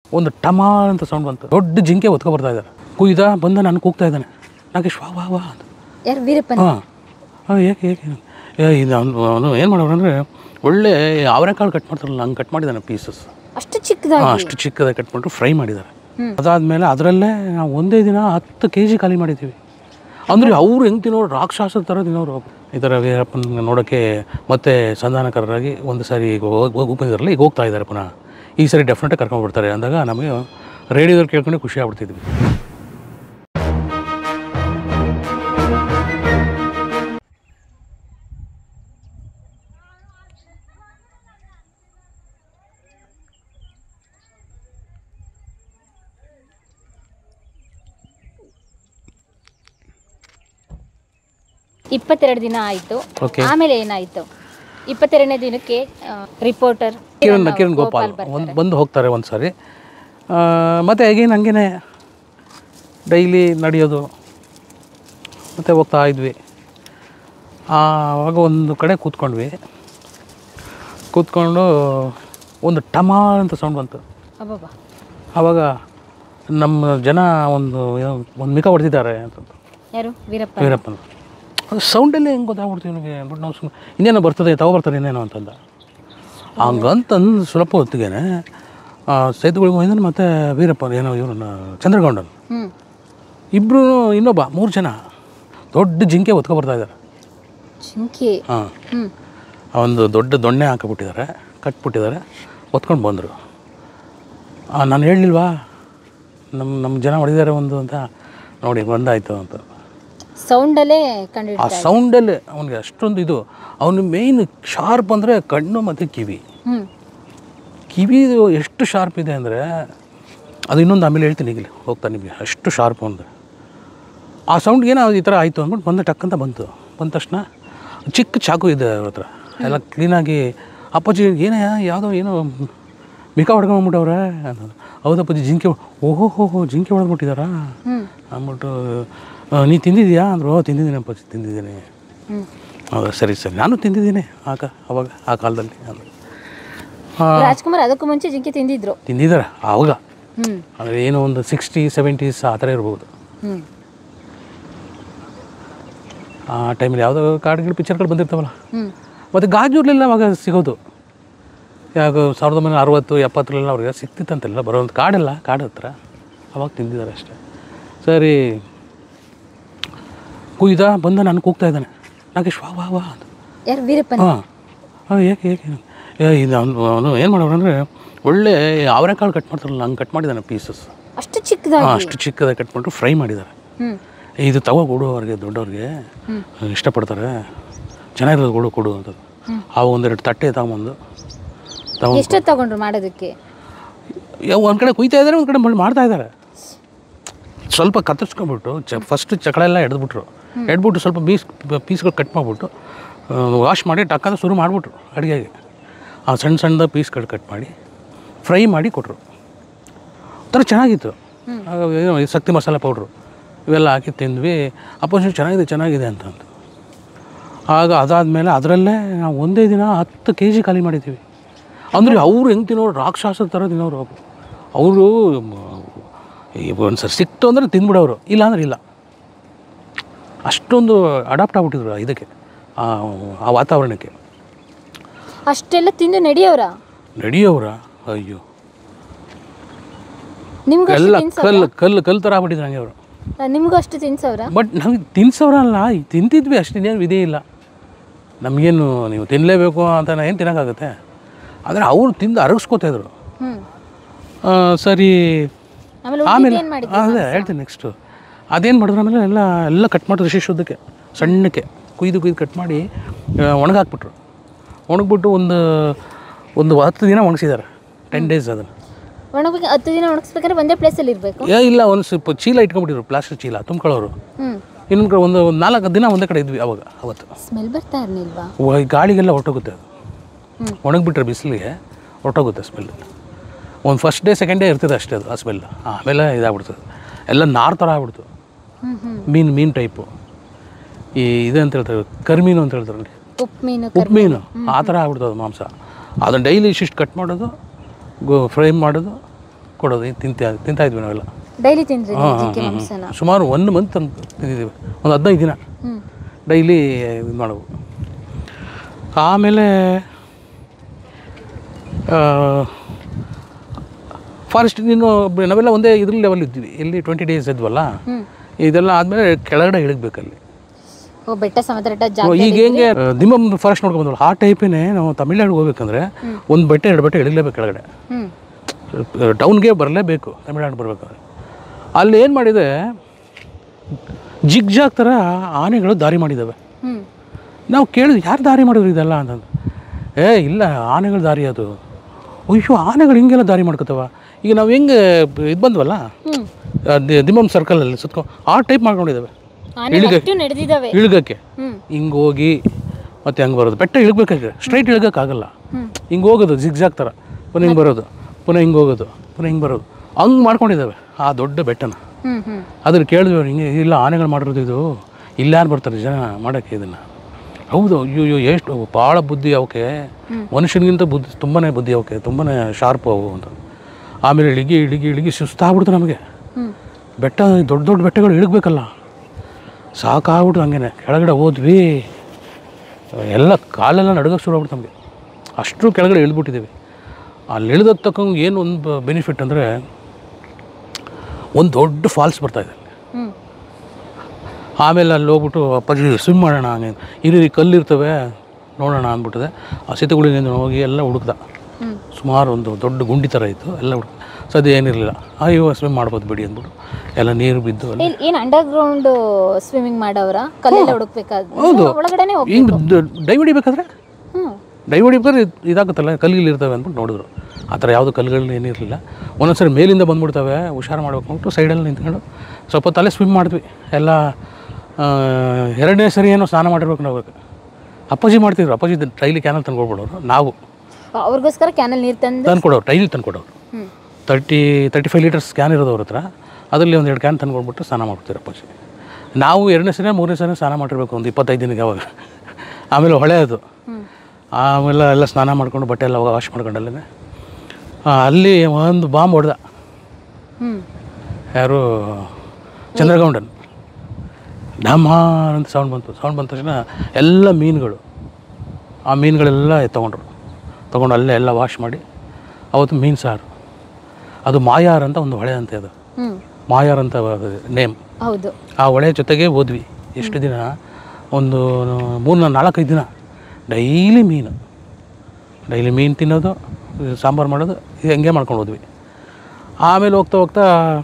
ಒಂದು ಟಮಾ ಅಂತ ಸೌಂಡ್ ಬಂತು ದೊಡ್ಡ ಜಿಂಕೆ ಒತ್ಕೊ ಬರ್ತಾ ಇದ್ದಾರೆ ಕುಯ್ದ ಬಂದ ನಾನು ಕೂಗ್ತಾ ಇದ್ದಾನೆ ನಾಗೇಶ್ ವಾ ವಾ ವಾ ಅಂತ ಯಾರು ವೀರಪ್ಪನ ಹಾಂ ಹಾಂ ಏಕೆ ಏಕೆ ಏ ಇದು ಅವನು ಅವನು ಏನು ಮಾಡೋರು ಅಂದರೆ ಒಳ್ಳೆ ಅವರೆಕಾಳು ಕಟ್ ಮಾಡ್ತಾರಲ್ಲ ಹಂಗೆ ಕಟ್ ಮಾಡಿದ್ದಾನೆ ಪೀಸಸ್ ಅಷ್ಟು ಚಿಕ್ಕದಾಗಿ ಹಾಂ ಅಷ್ಟು ಚಿಕ್ಕದಾಗಿ ಕಟ್ ಮಾಡಿಟ್ಟು ಫ್ರೈ ಮಾಡಿದ್ದಾರೆ ಅದಾದಮೇಲೆ ಅದರಲ್ಲೇ ನಾವು ಒಂದೇ ದಿನ ಹತ್ತು ಕೆ ಜಿ ಖಾಲಿ ಮಾಡಿದ್ದೀವಿ ಅಂದರೆ ಅವ್ರು ಹೆಂಗೆ ತಿನ್ನೋರು ರಾಕ್ಷಸ ಥರ ತಿನ್ನೋರು ಈ ಥರ ವೀರಪ್ಪನ ನೋಡೋಕ್ಕೆ ಮತ್ತೆ ಸಂಧಾನಕರರಾಗಿ ಒಂದು ಸಾರಿ ಈಗ ಹೋಗಿ ಹೋಗಿ ಬಂದಿರಲ್ಲ ಈಗ ಹೋಗ್ತಾ ಇದ್ದಾರೆ ಪುನಃ ಈ ಸರಿ ಡೆಫಿನೆಟಾಗಿ ಕರ್ಕೊಂಡ್ಬಿಡ್ತಾರೆ ಅಂದಾಗ ನಮಗೆ ರೇಡಿಯೋದಲ್ಲಿ ಕೇಳ್ಕೊಂಡು ಖುಷಿ ಆಗ್ಬಿಡ್ತಿದ್ವಿ ಇಪ್ಪತ್ತೆರಡು ದಿನ ಆಯ್ತು ಓಕೆ ಆಮೇಲೆ ಏನಾಯ್ತು ಇಪ್ಪತ್ತೆರಡನೇ ದಿನಕ್ಕೆ ರಿಪೋರ್ಟರ್ ಕಿರಣ್ ಕಿರಣ್ ಗೋಪಾಲ್ ಒಂದು ಬಂದು ಹೋಗ್ತಾರೆ ಒಂದು ಸಾರಿ ಮತ್ತು ಅಗೇನ್ ಹಂಗೇ ಡೈಲಿ ನಡೆಯೋದು ಮತ್ತು ಹೋಗ್ತಾ ಇದ್ವಿ ಆವಾಗ ಒಂದು ಕಡೆ ಕೂತ್ಕೊಂಡ್ವಿ ಕೂತ್ಕೊಂಡು ಒಂದು ಟಮಾ ಅಂತ ಸೌಂಡ್ ಬಂತು ಅಬ್ಬಬ್ಬಾ ಆವಾಗ ನಮ್ಮ ಜನ ಒಂದು ಏನೋ ಒಂದು ಮಿಕ ಹೊಡೆದಿದ್ದಾರೆ ಅಂತ ಯಾರು ವೀರಪ್ಪ ವೀರಪ್ಪನ ಅದು ಸೌಂಡಲ್ಲೇ ಹೆಂಗೆ ಗೊತ್ತಾಗ್ಬಿಡ್ತೀವಿ ನನಗೆ ಬಟ್ ನಾವು ಸುಮ್ಮನೆ ಇನ್ನೇನೋ ಬರ್ತದೆ ತಗೋ ಬರ್ತಾರೆ ಇನ್ನೇನೋ ಅಂತಂದ ಹಂಗಂತಂದು ಸ್ವಲ್ಪ ಹೊತ್ತಿಗೆನೆ ಸೇತುಗಳಿಗೆ ಹೋಗಿದ್ದಾನೆ ಮತ್ತು ವೀರಪ್ಪ ಏನೋ ಇವನು ಚಂದ್ರಗೌಡನ್ ಹ್ಮ್ ಇಬ್ಬರು ಇನ್ನೊಬ್ಬ ಮೂರು ಜನ ದೊಡ್ಡ ಜಿಂಕೆ ಒತ್ಕೊ ಬರ್ತಾ ಇದ್ದಾರೆ ಚಿಂಕಿ ಹಾಂ ಹ್ಮ್ ಒಂದು ದೊಡ್ಡ ದೊಣ್ಣೆ ಹಾಕಿಬಿಟ್ಟಿದ್ದಾರೆ ಕಟ್ಬಿಟ್ಟಿದ್ದಾರೆ ಒತ್ಕೊಂಡು ಬಂದರು ನಾನು ಹೇಳಲಿಲ್ವಾ ನಮ್ಮ ನಮ್ಮ ಜನ ಹೊಡಿದ್ದಾರೆ ಒಂದು ಅಂತ ನೋಡಿ ಬಂದಾಯ್ತು ಅಂತ ಸೌಂಡಲ್ಲೇ ಕಂಡು ಆ ಸೌಂಡಲ್ಲಿ ಅವನಿಗೆ ಅಷ್ಟೊಂದು ಇದು ಅವನು ಮೇಯ್ನ್ ಶಾರ್ಪ್ ಅಂದರೆ ಕಣ್ಣು ಮತ್ತು ಕಿವಿ ಹ್ಮ್ ಕಿವಿದು ಎಷ್ಟು ಶಾರ್ಪ್ ಇದೆ ಅಂದರೆ ಅದು ಇನ್ನೊಂದು ಆಮೇಲೆ ಹೇಳ್ತೀನಿ ಈಗಲೇ ಹೋಗ್ತಾ ನಿಮಗೆ ಅಷ್ಟು ಶಾರ್ಪ್ ಅಂದರೆ ಆ ಸೌಂಡ್ಗೆ ಏನೋ ಈ ಥರ ಆಯಿತು ಅಂದ್ಬಿಟ್ಟು ಬಂದ ಟಕ್ ಅಂತ ಬಂತು ಬಂದ ತಕ್ಷಣ ಚಿಕ್ಕ ಚಾಕು ಇದೆ ಅವ್ರ ಹತ್ರ ಎಲ್ಲ ಕ್ಲೀನಾಗಿ ಅಪ್ಪಾಜಿ ಏನೇ ಯಾವುದೋ ಏನೋ ಮಿಕ ಹೊಡ್ಕೊಂಬಿಟ್ಟವ್ರೆ ಅಂತಂದು ಹೌದಪ್ಪಾಜಿ ಜಿಂಕೆ ಹೊಡ್- ಓಹೋ ಹೋ ಹೋ ಜಿಂಕೆ ಹೊಡೆದ್ಬಿಟ್ಟಿದಾರಾ ಹ್ಮ್ ಅಂದ್ಬಿಟ್ಟು "ಆ, ನೀ ತಿಂದಿದ್ಯಾ ಅಂದರು ಓ ತಿಂದಿದ್ದೀನಿ ಅಪ್ಪಾಜಿ ತಿಂದಿದ್ದೀನಿ ಹ್ಮ್ ಹೌದಾ ಸರಿ ಸರಿ ನಾನು ತಿಂದಿದ್ದೀನಿ ಆಗ ಅವಾಗ ಆ ಕಾಲದಲ್ಲಿ ಅಂದ್ರು. ಆ, ರಾಜ್ಕುಮಾರ್ ಅದಕ್ಕೂ ಮುಂಚೆ ಜಿಂಕೆ ತಿಂದಿದ್ರು ತಿಂದಿದ್ದಾರೆ ಆವಾಗ ಹ್ಮ್ ಅಂದರೆ ಏನೋ ಒಂದು ಸಿಕ್ಸ್ಟಿ ಸೆವೆಂಟೀಸ್ ಆ ಥರ ಇರ್ಬೋದು ಹ್ಮ್ ಆ ಟೈಮಲ್ಲಿ ಯಾವುದೋ ಕಾಡುಗಳು ಪಿಕ್ಚರ್ಗಳು ಬಂದಿರ್ತಾವಲ್ಲ ಹ್ಮ್ ಮತ್ತು ಗಾಜೂರ್ಲೆಲ್ಲ ಅವಾಗ ಸಿಗೋದು ಯಾವಾಗ ಸಾವಿರದ ಒಂಬೈನೂರ ಅರವತ್ತು ಎಪ್ಪತ್ತರಲ್ಲೆಲ್ಲ ಅವ್ರಿಗೆ ಸಿಕ್ತಿತ್ತಂತೆಲ್ಲ ಬರೋವಂಥ ಕಾಡೆಲ್ಲ ಕಾಡು ಹತ್ರ ಅವಾಗ ತಿಂದಿದ್ದಾರೆ ಅಷ್ಟೇ ಸರಿ ಕುಯ್ದ ಬಂದ ನಾನು ಕೂಗ್ತಾ ಇದ್ದಾನೆ ನಾಗೇಶ್ ವಾ ವಾ ವಾ ಅಂತ ಯಾರು ವೀರಪ್ಪನ ಹಾಂ ಹಾಂ ಏಕೆ ಏಕೆ ಏ ಇದು ಅವನು ಅವನು ಏನು ಮಾಡೋರು ಅಂದರೆ ಒಳ್ಳೆ ಅವರೆಕಾಳು ಕಟ್ ಮಾಡ್ತಾರಲ್ಲ ಹಂಗೆ ಕಟ್ ಮಾಡಿದ್ದಾನೆ ಪೀಸಸ್ ಅಷ್ಟು ಚಿಕ್ಕದಾಗಿ ಹಾಂ ಅಷ್ಟು ಚಿಕ್ಕದಾಗಿ ಕಟ್ ಮಾಡಿಟ್ಟು ಫ್ರೈ ಮಾಡಿದ್ದಾರೆ ಹ್ಮ್ ಇದು ತಗೋ ಕೊಡು ಅವ್ರಿಗೆ ದೊಡ್ಡವ್ರಿಗೆ ಇಷ್ಟಪಡ್ತಾರೆ ಚೆನ್ನಾಗಿರೋದು ಕೊಡು ಕೊಡು ಅಂತ ಆ ಒಂದೆರಡು ತಟ್ಟೆ ತಗೊಂಬಂದು ತಗೊಂಡು ಎಷ್ಟೊತ್ತು ತಗೊಂಡ್ರು ಮಾಡೋದಕ್ಕೆ ಒಂದು ಕಡೆ ಕುಯ್ತಾ ಇದ್ದಾರೆ ಒಂದು ಕಡೆ ಮಳ್ ಮಾಡ್ತಾ ಇದ್ದಾರೆ ಸ್ವಲ್ಪ ಕತ್ತರಿಸ್ಕೊಂಡ್ಬಿಟ್ಟು ಚ ಫಸ್ಟ್ ಚಕಳ ಎಲ್ಲ ಎಡ್ದ್ಬಿಟ್ರು ಎಡ್ಬಿಟ್ಟು ಸ್ವಲ್ಪ ಪೀಸ್ ಪೀಸ್ಗಳು ಕಟ್ ಮಾಡಿಬಿಟ್ಟು ವಾಶ್ ಮಾಡಿ ಟಕ್ಕಂತ ಶುರು ಮಾಡಿಬಿಟ್ರು ಅಡುಗೆಗೆ ಆ ಸಣ್ಣ ಸಣ್ಣದ ಪೀಸ್ಗಳು ಕಟ್ ಮಾಡಿ ಫ್ರೈ ಮಾಡಿ ಕೊಟ್ಟರು ಒಂಥರ ಚೆನ್ನಾಗಿತ್ತು ಆಗ ಏನೋ ಈ ಶಕ್ತಿ ಮಸಾಲೆ ಪೌಡ್ರು ಇವೆಲ್ಲ ಹಾಕಿ ತಿಂದ್ವಿ ಅಪೋಸಿಟ್ ಚೆನ್ನಾಗಿದೆ ಚೆನ್ನಾಗಿದೆ ಅಂತ ಅಂತು ಆಗ ಅದಾದಮೇಲೆ ಅದರಲ್ಲೇ ನಾವು ಒಂದೇ ದಿನ ಹತ್ತು ಕೆ ಜಿ ಖಾಲಿ ಮಾಡಿದ್ದೀವಿ ಅಂದರೆ ಅವ್ರು ಹೆಂಗೆ ತಿನ್ನೋರು ರಾಕ್ಷಸ ಥರ ತಿನ್ನೋರು ಅವರು ಒಂದು ಸರಿ ಸಿಕ್ತು ಅಂದರೆ ತಿಂದ್ಬಿಡೋರು ಇಲ್ಲ ಅಂದ್ರೆ ಇಲ್ಲ ಅಷ್ಟೊಂದು ಅಡಾಪ್ಟ್ ಆಗ್ಬಿಟ್ಟಿದ್ರು ಇದಕ್ಕೆ ಆ ಆ ವಾತಾವರಣಕ್ಕೆ ಅಷ್ಟೆಲ್ಲ ತಿಂದು ನಡೆಯೋರ ನಡೆಯೋರ ಅಯ್ಯೋ ನಿಮ್ಗೂ ಅಷ್ಟು ಎಲ್ಲ ತಿನ್ಸವ್ರ ಕಲ್ಲು ಕಲ್ಲು ಕಲ್ಲು ಥರ ಆಗ್ಬಿಟ್ಟಿದ್ರು ಹಂಗೆ ಅವರು ನಿಮ್ಗೂ ಅಷ್ಟು ತಿನ್ಸವ್ರ ಬಟ್ ನಮಗೆ ತಿನ್ಸೋರಲ್ಲ ಈ ತಿಂತಿದ್ವಿ ಅಷ್ಟೇನೇನು ಇದೇ ಇಲ್ಲ ನಮಗೇನು ನೀವು ತಿನ್ನಲೇಬೇಕು ಅಂತ ಏನು ತಿನ್ನೋಕ್ಕಾಗುತ್ತೆ ಆದರೆ ಅವ್ರು ತಿಂದು ಅರಗಿಸ್ಕೋತಾಯಿದ್ರು ಹ್ಮ್ ಸರಿ ಆಮೇಲೆ ಆಮೇಲೆ ಏನ್ ಮಾಡಿದ್ರಿ ಅದೇ ಹೇಳ್ತೀನಿ ನೆಕ್ಸ್ಟು ಅದೇನು ಮಾಡಿದ್ರು ಆಮೇಲೆ ಎಲ್ಲ ಎಲ್ಲ ಕಟ್ ಮಾಡಿದ್ರು ಶಿಶುದ್ದಕ್ಕೆ ಸಣ್ಣಕ್ಕೆ ಕುಯ್ದು ಕುಯ್ದು ಕಟ್ ಮಾಡಿ ಒಣಗಾಕ್ಬಿಟ್ರು ಒಣಗ್ಬಿಟ್ಟು ಒಂದು ಒಂದು ಹತ್ತು ದಿನ ಒಣಗಿಸಿದ್ದಾರೆ ಟೆನ್ ಡೇಸ್ ಅದನ್ನು ಒಣಗಬೇಕು ಹತ್ತು ದಿನ ಒಣಗಿಸ್ಬೇಕಾದ್ರೆ ಒಂದೇ ಪ್ಲೇಸಲ್ಲಿ ಇರಬೇಕು ಏ ಇಲ್ಲ ಒಂದು ಸ್ವಲ್ಪ ಚೀಲ ಇಟ್ಕೊಂಡ್ಬಿಟ್ಟಿದ್ರು ಪ್ಲಾಸ್ಟಿಕ್ ಚೀಲ ತುಂಬ್ಕೊಳ್ಳೋರು ಹ್ಮ್ ಇನ್ನೊಂದು ಕಡೆ ಒಂದು ಒಂದು ನಾಲ್ಕು ದಿನ ಒಂದೇ ಕಡೆ ಇದ್ವಿ ಅವಾಗ ಅವತ್ತು ಸ್ಮೆಲ್ ಬರ್ತಾ ಇರ್ಲಿಲ್ವಾ ವ- ಗಾಳಿಗೆಲ್ಲ ಹೊರಟೋಗುತ್ತೆ ಅದು ಹ್ಮ್. ಒಣಗಿಬಿಟ್ರೆ ಬಿಸಿಲಿಗೆ ಹೊರಟೋಗುತ್ತೆ ಸ್ಮೆಲ್ ಒಂದು ಫಸ್ಟ್ ಡೇ ಸೆಕೆಂಡ್ ಡೇ ಇರ್ತದೆ ಅಷ್ಟೇ ಅದು ಆ ಸ್ಮೆಲ್ ಆಮೇಲೆ ಇದಾಗ್ಬಿಡ್ತದೆ ಎಲ್ಲ ನಾರು ಥರ ಆಗ್ಬಿಡ್ತು ಹ್ಮ್ ಹ್ಮ್ ಮೀನು ಮೀನು ಟೈಪು ಈ ಇದೆ ಅಂತ ಹೇಳ್ತಾರೆ ಕರ್ಮೀನು ಅಂತ ಹೇಳ್ತಾರೆ ನೋಡಿ ಉಪ್ಪು ಮೀನು ಉಪ್ಪು ಮೀನು ಆ ಥರ ಆಗ್ಬಿಡ್ತದೆ ಮಾಂಸ ಅದನ್ನು ಡೈಲಿ ಇಷ್ಟಿಷ್ಟು ಕಟ್ ಮಾಡೋದು ಗೋ ಫ್ರೈ ಮಾಡೋದು ಕೊಡೋದು ಇದು ತಿಂತ ತಿಂತಾ ಇದ್ವಿ ನಾವೆಲ್ಲ ಡೈಲಿ ತಿಂದ್ರಿ ನೀವು ಜಿಂಕೆ ಮಾಂಸನ ಸುಮಾರು ಒಂದು ಮಂತ್ ತಿಂದಿದ್ದೀವಿ ಒಂದು ಹದಿನೈದು ದಿನ ಹ್ಮ್ ಡೈಲಿ ಇದು ಮಾಡೋವು ಆಮೇಲೆ ಫಾರೆಸ್ಟ್ ನೀನು ಬ- ನಾವೆಲ್ಲ ಒಂದೇ ಇದ್ರ ಲೆವೆಲ್ ಇದ್ವಿ ಇಲ್ಲಿ ಟ್ವೆಂಟಿ ಡೇಸ್ ಇದ್ವಲ್ಲ ಹ್ಮ್ ಇದೆಲ್ಲ ಆದಮೇಲೆ ಕೆಳಗಡೆ ಇಳಿಗ್ಬೇಕಲ್ಲಿ ಓ ಬೆಟ್ಟ ಸಮತಟ್ಟ ಓ, ಜಾಗ ಈಗ ಹೆಂಗೆ ದಿಮ್ಮಮ್ ಫಾರೆಸ್ಟ್ ನೋಡ್ಕೊಂಡು ಬಂದ್ವಲ್ಲ ಆ ಟೈಪೇನೆ ನಾವು ತಮಿಳ್ನಾಡಿಗೆ ಹೋಗ್ಬೇಕಂದ್ರೆ ಒಂದು ಬೆಟ್ಟ ಎರಡು ಬೆಟ್ಟ ಇಳಿಲೇಬೇಕು ಕೆಳಗಡೆ ಹ್ಮ್ ಟೌನ್ಗೆ ಬರಲೇಬೇಕು ತಮಿಳ್ನಾಡು ಬರಬೇಕಾದ್ರೆ ಅಲ್ಲಿ ಏನು ಮಾಡಿದೆ ಜಿಗ್ಜಾಗ್ ಥರ ಆನೆಗಳು ದಾರಿ ಮಾಡಿದ್ದಾವೆ ಹ್ಮ್ ನಾವು ಕೇಳಿದ್ವಿ ಯಾರು ದಾರಿ ಮಾಡಿದ್ರು ಇದೆಲ್ಲ ಅಂತಂದು ಏ ಇಲ್ಲ ಆನೆಗಳ ದಾರಿ ಅದು ಅಯ್ಯೋ ಆನೆಗಳು ಹಿಂಗೆಲ್ಲ ದಾರಿ ಮಾಡ್ಕೋತಾವ ಈಗ ನಾವು ಹೆಂಗೆ ಇದು ಬಂದ್ವಲ್ಲ ಹ್ಮ್ ಆ ದಿ- ದಿಮ್ಮಮ್ ಸರ್ಕಲಲ್ಲಿ ಸುತ್ಕೊ ಆ ಟೈಪ್ ಮಾಡ್ಕೊಂಡಿದ್ದಾವೆ ಆನೆ ಅಷ್ಟು ನಡೆದಿದ್ದಾವೆ ಇಳ್ಗಕ್ಕೆ ಹ್ಮ್ ಹಿಂಗೆ ಹೋಗಿ ಮತ್ತೆ ಹಂಗೆ ಬರೋದು ಬೆಟ್ಟ ಇಳ್ಬೇಕಾದ್ರೆ ಸ್ಟ್ರೈಟ್ ಇಳ್ಗೋಕ್ಕಾಗಲ್ಲ ಹ್ಮ್ ಹಿಂಗೆ ಹೋಗೋದು ಜಿಗ್ಜಾಗ್ ಥರ ಪುನಃ ಹಿಂಗೆ ಬರೋದು ಪುನಃ ಹಿಂಗೆ ಹೋಗೋದು ಪುನಃ ಹಿಂಗೆ ಬರೋದು ಹಂಗೆ ಮಾಡ್ಕೊಂಡಿದ್ದಾವೆ ಆ ದೊಡ್ಡ ಬೆಟ್ಟನ ಹ್ಮ್ ಹ್ಮ್ ಅದ್ರ ಕೇಳಿದ್ವಿ ಅವ್ರು ಹಿಂಗೆ ಇಲ್ಲ ಆನೆಗಳು ಮಾಡಿರೋದು ಇದು ಇಲ್ಲ ಯಾರು ಬರ್ತಾರೆ ಜನ ಮಾಡೋಕ್ಕೆ ಇದನ್ನು ಹೌದು ಅಯ್ಯೋ ಅಯ್ಯೋ ಎಷ್ಟು ಭಾಳ ಬುದ್ಧಿ ಅವಕ್ಕೆ ಮನುಷ್ಯನಿಗಿಂತ ಬುದ್ಧಿ ತುಂಬಾ ಬುದ್ಧಿ ಅವಕ್ಕೆ ತುಂಬಾ ಶಾರ್ಪ್ ಅವು ಅಂತ ಆಮೇಲೆ ಇಳಿಗಿ ಇಳಿಗಿ ಇಳಿಗಿ ಸುಸ್ತಾಗ್ಬಿಡ್ತು ನಮಗೆ ಹ್ಮ್ ಬೆಟ್ಟ ದೊಡ್ಡ ದೊಡ್ಡ ಬೆಟ್ಟಗಳು ಇಳಿಗ್ಬೇಕಲ್ಲ ಸಾಕಾಗ್ಬಿಟ್ಟು ಹಂಗೇನೆ ಕೆಳಗಡೆ ಹೋದ್ವಿ ಎಲ್ಲ ಕಾಲೆಲ್ಲ ನಡ್ಗಕ್ಕೆ ಶುರು ಆಗ್ಬಿಡ್ತು ನಮಗೆ ಅಷ್ಟು ಕೆಳಗಡೆ ಇಳಿದ್ಬಿಟ್ಟಿದ್ದೀವಿ ಅಲ್ಲಿ ಇಳಿದ ತಕ್ಕಂಗೆ ಏನು ಒಂದು ಬೆನಿಫಿಟ್ ಅಂದರೆ ಒಂದು ದೊಡ್ಡ ಫಾಲ್ಸ್ ಬರ್ತಾ ಇದೆ ಅಲ್ಲಿ ಹ್ಮ್ ಆಮೇಲೆ ಅಲ್ಲಿ ಹೋಗ್ಬಿಟ್ಟು ಅಪ್ಪಾಜಿ ಸ್ವಿಮ್ ಮಾಡೋಣ ಹಂಗೆ ಇಲ್ಲಿ ಕಲ್ಲಿರ್ತವೆ ನೋಡೋಣ ಅಂದ್ಬಿಟ್ಟಿದೆ ಆ ಸೀತೆಗುಳಿಗೆ ಹೋಗಿ ಎಲ್ಲ ಹುಡುಕ್ದ ಹ್ಮ್ ಸುಮಾರು ಒಂದು ದೊಡ್ಡ ಗುಂಡಿ ಥರ ಇತ್ತು ಎಲ್ಲ ಹುಡುಕ ಸದ್ಯ ಏನಿರಲಿಲ್ಲ ಅಯ್ಯೋ ಸ್ವಿಮ್ ಮಾಡ್ಬೋದು ಬಿಡಿ ಅಂದ್ಬಿಟ್ಟು ಎಲ್ಲ ನೀರು ಬಿದ್ದು ಅಲ್ಲಿ ಏನ್- ಏನ್ ಅಂಡರ್ ಗ್ರೌಂಡ್ ಸ್ವಿಮ್ಮಿಂಗ್ ಮಾಡವ್ರ ಕಲ್ಲೆಲ್ಲ ಹುಡುಕ್ಬೇಕಾದ್ರೆ ಹೌದು. ಒಳಗಡೆನೆ ಹೋಗಿ ಹಿಂಗೆ ಡೈ ಹೊಡಿಬೇಕಾದ್ರೆ ಹ್ಮ್ ಡೈ ಹೊಡಿಬೇಕಾದ್ರೆ ಇದ್- ಇದಾಗುತ್ತಲ್ಲ ಕಲ್ಲಿಗಳು ಇರ್ತವೆ ಅಂದ್ಬಿಟ್ಟು ನೋಡಿದ್ರು ಆ ಥರ ಯಾವುದು ಕಲ್ಲುಗಳು ಏನಿರಲಿಲ್ಲ ಒಂದೊಂದ್ಸರಿ ಮೇಲಿಂದ ಬಂದ್ಬಿಡ್ತವೆ ಹುಷಾರು ಮಾಡ್ಬೇಕು ಅಂದ್ಬಿಟ್ಟು ಸೈಡಲ್ಲಿ ನಿಂತ್ಕೊಂಡು ಸ್ವಲ್ಪ ತಲೆ ಸ್ವಿಮ್ ಮಾಡಿದ್ವಿ ಎಲ್ಲ ಆ, ಎರಡನೇ ಸರಿ ಏನೋ ಸ್ನಾನ ಮಾಡಿರ್ಬೇಕು ನಾವು ಅಪ್ಪಾಜಿ ಮಾಡ್ತಿದ್ರು ಅಪ್ಪಾಜಿ ಡೈಲಿ ಕ್ಯಾನಲ್ ತಂದ್ಕೊಡ್ಬಿಡೋರು ನಾವು ಅವ್ರಿಗೋಸ್ಕರ ಕ್ಯಾನಲ್ ನೀರ್ ತಂದು ತಂದ್ಕೊಡೋರು ಡೈಲಿ ತಂದ್ಕೊಡೋರು ಹ್ಮ್ thirty thirty five litres can ಇರೋದು ಅವ್ರ ಹತ್ರ ಅದರಲ್ಲಿ ಒಂದು ಎರಡು ಕ್ಯಾನ್ ತಂದ್ಕೊಡ್ಬಿಟ್ಟು ಸ್ನಾನ ಮಾಡ್ತಾರೆ ಅಪ್ಪಾಜಿ ನಾವು ಎರಡನೇ ಸರಿ ಮೂರನೇ ಸರಿ ಸ್ನಾನ ಮಾಡಿರ್ಬೇಕು ಒಂದು ಇಪ್ಪತ್ತೈದು ದಿನಕ್ಕೆ ಅವಾಗ ಆಮೇಲೆ ಹೊಳೆ ಅದು ಹ್ಮ್ ಆಮೇಲೆ ಎಲ್ಲ ಸ್ನಾನ ಮಾಡ್ಕೊಂಡು ಬಟ್ಟೆ ಎಲ್ಲ ವಾಶ್ ಮಾಡ್ಕೊಂಡಲ್ಲೇ ಅಲ್ಲಿ ಒಂದು ಬಾಂಬ್ ಹೊಡೆದ ಹ್ಮ್ ಯಾರು ಚಂದ್ರಗೌಂಡನ್ ಡಮಾರ್ ಅಂತ ಸೌಂಡ್ ಬಂತು ಸೌಂಡ್ ಬಂದ ತಕ್ಷಣ ಎಲ್ಲ ಮೀನುಗಳು ಆ ಮೀನುಗಳೆಲ್ಲ ತೊಗೊಂಡ್ರು ತೊಗೊಂಡು ಅಲ್ಲೇ ಎಲ್ಲ ವಾಶ್ ಮಾಡಿ ಅವತ್ತು ಮೀನು ಸಾರು ಅದು ಮಾಯಾರ್ ಅಂತ ಒಂದು ಹೊಳೆ ಅಂತ ಅದು ಹ್ಮ್ ಮಾಯಾರ್ ಅಂತ ನೇಮ್ ಹೌದು ಆ ಹೊಳೆ ಜೊತೆಗೆ ಹೋದ್ವಿ ಎಷ್ಟು ದಿನ ಒಂದು ಮೂರು ನಾಲ್ಕೈದು ದಿನ ಡೈಲಿ ಮೀನು ಡೈಲಿ ಮೀನು ತಿನ್ನೋದು ಇದು ಸಾಂಬಾರು ಮಾಡೋದು ಇದು ಹಂಗೆ ಮಾಡ್ಕೊಂಡು ಹೋದ್ವಿ ಆಮೇಲೆ ಹೋಗ್ತಾ ಹೋಗ್ತಾ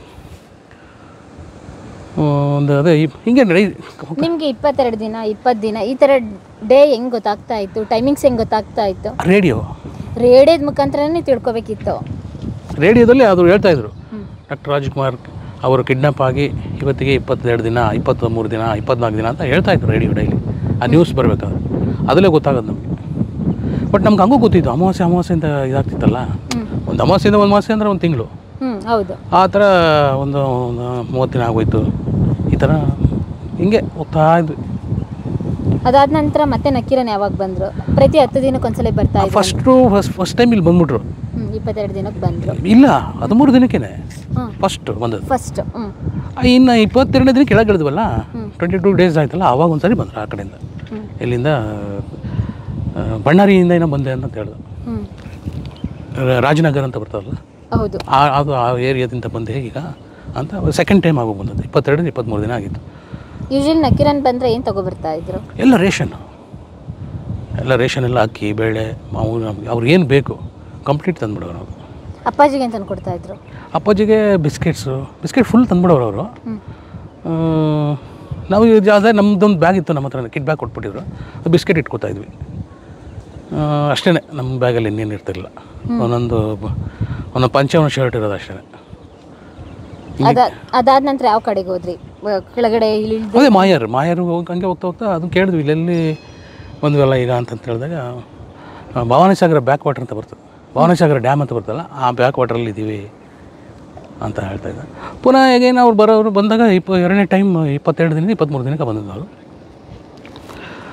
ಒಂದು ಅದೇ ಈ- ಹಿಂಗೆ ಡೈ ನಿಮ್ಗೆ ಇಪ್ಪತ್ತೆರಡು ದಿನ ಇಪ್ಪತ್ತು ದಿನ ಈ ತರ ಡೇ ಹೆಂಗ್ ಗೊತ್ತಾಗ್ತಾ ಇತ್ತು ಟೈಮಿಂಗ್ಸ್ ಹೆಂಗ್ ಗೊತ್ತಾಗ್ತಾ ಇತ್ತು ರೇಡಿಯೋ ರೇಡಿಯೋದ ಮುಖಾಂತರನೇ ತಿಳ್ಕೊಬೇಕಿತ್ತು ರೇಡಿಯೋದಲ್ಲಿ ಅದು ಹೇಳ್ತಾ ಇದ್ರು ಹ್ಮ್ ಡಾಕ್ಟರ್ ರಾಜ್ಕುಮಾರ್ ಅವರು ಕಿಡ್ನಾಪ್ ಆಗಿ ಇವತ್ತಿಗೆ ಇಪ್ಪತ್ತೆರಡು ದಿನ ಇಪ್ಪತ್ತ ಮೂರು ದಿನ ಇಪ್ಪತ್ನಾಲ್ಕು ದಿನ ಅಂತ ಹೇಳ್ತಾ ಇದ್ರು ರೇಡಿಯೋ ಡೈಲಿ ಆ ನ್ಯೂಸ್ ಬರಬೇಕಾದ್ರೆ ಅದರಲ್ಲೇ ಗೊತ್ತಾಗೋದು ನಮಗೆ ಬಟ್ ನಮ್ಗೆ ಹಂಗೂ ಗೊತ್ತಿತ್ತು ಅಮಾವಾಸ್ಯೆ ಅಮಾವಾಸ್ಯೆ ಅಂತ ಇದಾಗ್ತಿತ್ತಲ್ಲ ಹ್ಮ್ ಒಂದು ಅಮಾವಾಸ್ಯೆಯಿಂದ ಒಂದು ಮಾಸೆ ಅಂದರೆ ಒಂದು ತಿಂಗಳು ಹ್ಮ್ ಹೌದು ಆ ಥರ ಒಂದು ಒಂದು ಮೂವತ್ತು ದಿನ ಆಗೋಯ್ತು ಈ ಥರ ಹಿಂಗೆ ಹೋಗ್ತಾ ಇದ್ವಿ ಅದಾದ ನಂತರ ಮತ್ತೆ ನಕ್ಕೀರನ್ ಯಾವಾಗ ಬಂದ್ರು ಪ್ರತಿ ಹತ್ತು ದಿನಕ್ಕೆ ಒಂದ್ಸಲ ಬರ್ತಾ ಇದ್ರು ಫಸ್ಟು ಫಸ್ಟ್ ಫಸ್ಟ್ ಟೈಮ್ ಇಲ್ಲಿ ಬಂದ್ಬಿಟ್ರು ಹ್ಮ್ ಇಪ್ಪತ್ತೆರಡು ದಿನಕ್ಕೆ ಬಂದ್ರು ಇಲ್ಲ ಹದಿಮೂರು ದಿನಕ್ಕೇನೆ ಹ್ಮ್ ಫಸ್ಟ್ ಬಂದದ್ದು ಫಸ್ಟ್ ಹ್ಮ್ ಇನ್ನು ಇಪ್ಪತ್ತೆರಡನೇ ದಿನ ಕೆಳಗೆ ಇಳಿದ್ವಲ್ಲ ಹ್ಮ್. ಟ್ವೆಂಟಿ ಟೂ ಡೇಸ್ ಆಯ್ತಲ್ಲ ಆವಾಗ ಒಂದ್ಸರಿ ಬಂದರು ಆ ಕಡೆಯಿಂದ ಹ್ಮ್ ಇಲ್ಲಿಂದ ಆ, ಬಳ್ಳಾರಿಯಿಂದ ಏನೋ ಬಂದೆ ಅಂತ ಹೇಳಿದ್ರು ಹ್ಮ್ ರ- ರಾಜನಗರ ಅಂತ ಬರ್ತಾರಲ್ಲ ಹೌದು ಆ ಅದು ಆ ಏರಿಯಾದಿಂದ ಬಂದೆ ಈಗ ಅಂತ ಸೆಕೆಂಡ್ ಟೈಮ್ ಆಗೋಗಿ ಬಂದದ್ದು ಇಪ್ಪತ್ತೆರಡು ಇಪ್ಪತ್ತ್ಮೂರು ದಿನ ಆಗಿತ್ತು ಯೂಶಲಿ ನಕ್ಕೀರನ್ ಬಂದ್ರೆ ಏನ್ ತಗೊಬರ್ತಾ ಇದ್ರು ಎಲ್ಲ ರೇಷನ್ ಎಲ್ಲ ರೇಷನ್ ಎಲ್ಲ ಅಕ್ಕಿ ಬೇಳೆ ಮಾವು ನಮ್ಗೆ ಅವ್ರಿಗೆ ಏನು ಬೇಕು ಕಂಪ್ಲೀಟ್ ತಂದ್ಬಿಡೋರು ಅವರು ಅಪ್ಪಾಜಿಗೆ ಅಂತ ಕೊಡ್ತಾ ಇದ್ರು ಅಪ್ಪಾಜಿಗೆ ಬಿಸ್ಕೆಟ್ಸು ಬಿಸ್ಕೆಟ್ ಫುಲ್ ತಂದ್ಬಿಡೋರು ಅವರು ಹ್ಮ್ ನಾವು ಇದು ಅದೇ ನಮ್ಮದೊಂದು ಬ್ಯಾಗ್ ಇತ್ತು ನಮ್ಮ ಹತ್ರ ಕಿಟ್ ಬ್ಯಾಗ್ ಕೊಟ್ಬಿಟ್ಟಿದ್ರು ಬಿಸ್ಕೆಟ್ ಇಟ್ಕೊತಾ ಇದ್ವಿ ಅಷ್ಟೇ ನಮ್ಮ ಬ್ಯಾಗಲ್ಲಿ ಇನ್ನೇನು ಇರ್ತಿರಲಿಲ್ಲ ಒಂದೊಂದು ಬ- ಒಂದೊಂದು ಪಂಚೆ ಒಂದು ಶರ್ಟ್ ಇರೋದು ಅಷ್ಟೇ ಅದ ಅದಾದ ನಂತರ ಯಾವ ಕಡೆಗೆ ಹೋದ್ರಿ ವ- ಕೆಳಗಡೆ ಇಳಿದು ಅದೇ ಮಾಯರ್ ಮಾಯರ್ ಹೋಗಿ ಹಂಗೆ ಹೋಗ್ತಾ ಹೋಗ್ತಾ ಅದನ್ನು ಕೇಳಿದ್ವಿ ಇಲ್ಲೆಲ್ಲಿ ಬಂದ್ವಲ್ಲ ಈಗ ಅಂತಂತ ಹೇಳಿದಾಗ ಆ, ಭವಾನಿ ಸಾಗರ ಬ್ಯಾಕ್ ವಾಟರ್ ಅಂತ ಬರ್ತದೆ ಭವಾನಿ ಸಾಗರ ಡ್ಯಾಮ್ ಅಂತ ಬರ್ತಲ್ಲ ಆ ಬ್ಯಾಕ್ ವಾಟರಲ್ಲಿ ಇದ್ದೀವಿ ಅಂತ ಹೇಳ್ತಾ ಇದ್ದ ಪುನಃ ಹೇಗೇನು ಅವ್ರು ಬರೋರು ಬಂದಾಗ ಇಪ್ಪ ಎರಡನೇ ಟೈಮ್ ಇಪ್ಪತ್ತೆರಡು ದಿನ ಇಪ್ಪತ್ತ್ಮೂರು ದಿನಕ್ಕೆ ಬಂದಿದ್ದು ಅವರು